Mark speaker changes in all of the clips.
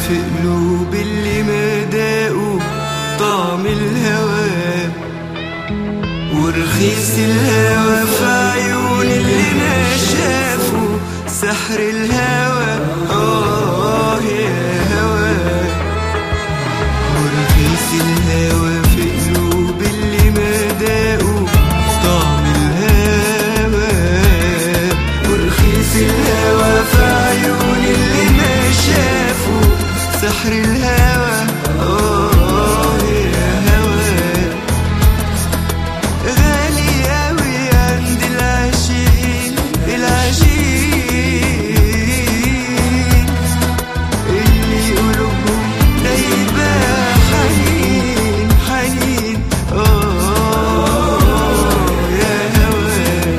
Speaker 1: في قلوب اللي ما داقوا طعم الهوى ورخيص الهوى في عيون اللي ما شافوا سحر الهوى آه يا هوى ورخيص الهوى في قلوب اللي ما داقوا طعم الهوى ورخيص الهوى في عيون اللي ما شافوا سحر الهوى آه يا هوى غالي أوي عند العاشقين العاشقين اللي قلوبهم دايبة حنين حنين آه يا هوا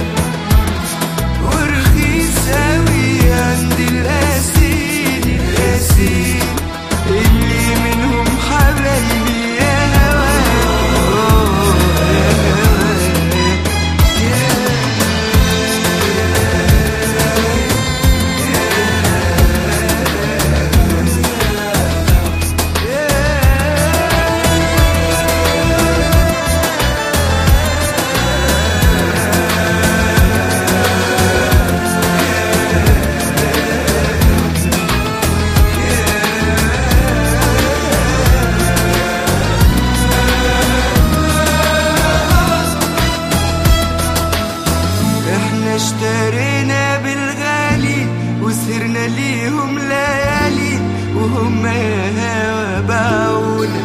Speaker 1: ورخيص أوي عند القاسين القاسين اللي منهم حبايبي يا هوا آه يا هوا احنا اشترينا بالغالي وسهرنا ليهم ليالي وهم يا هوا باعونا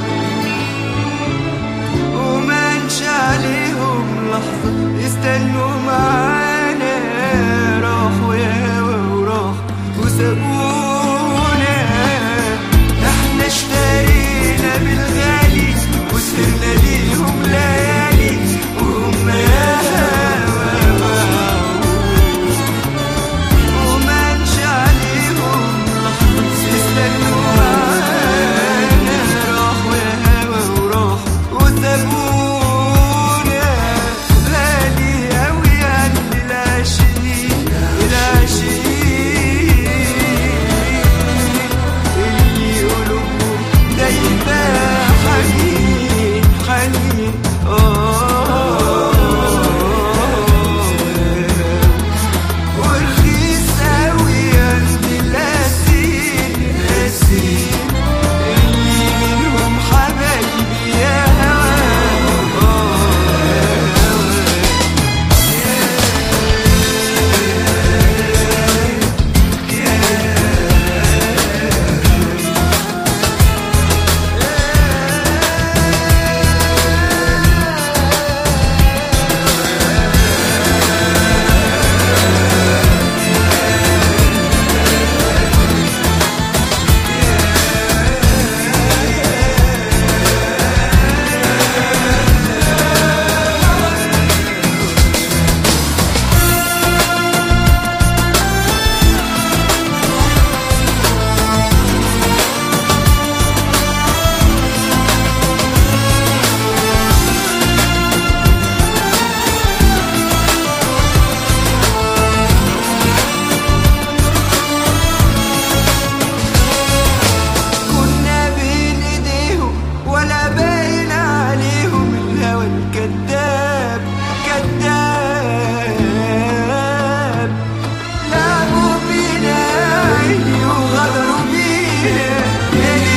Speaker 1: ومنش عليهم لحظة يستنوا معانا راحوا يا هوا وراح وسابونا احنا اشترينا بالغالي وسهرنا ليهم ليالي وهم يا هوا باعونا ومنش عليهم لحظة يستنوا معانا راحوا يا هوا وراح وسابونا غالي أوي عند العاشقين العاشقين اللي قلوبهم دايما حنين حنين آه ورخيص أوي عند القاسين القاسين اللي منهم حبايبي يا هوا آه يا هوا كنا بين ايديهم ولا باين عليهم الهوى الكذاب كذاب لعبوا بينا عيني وغدروا بينا يا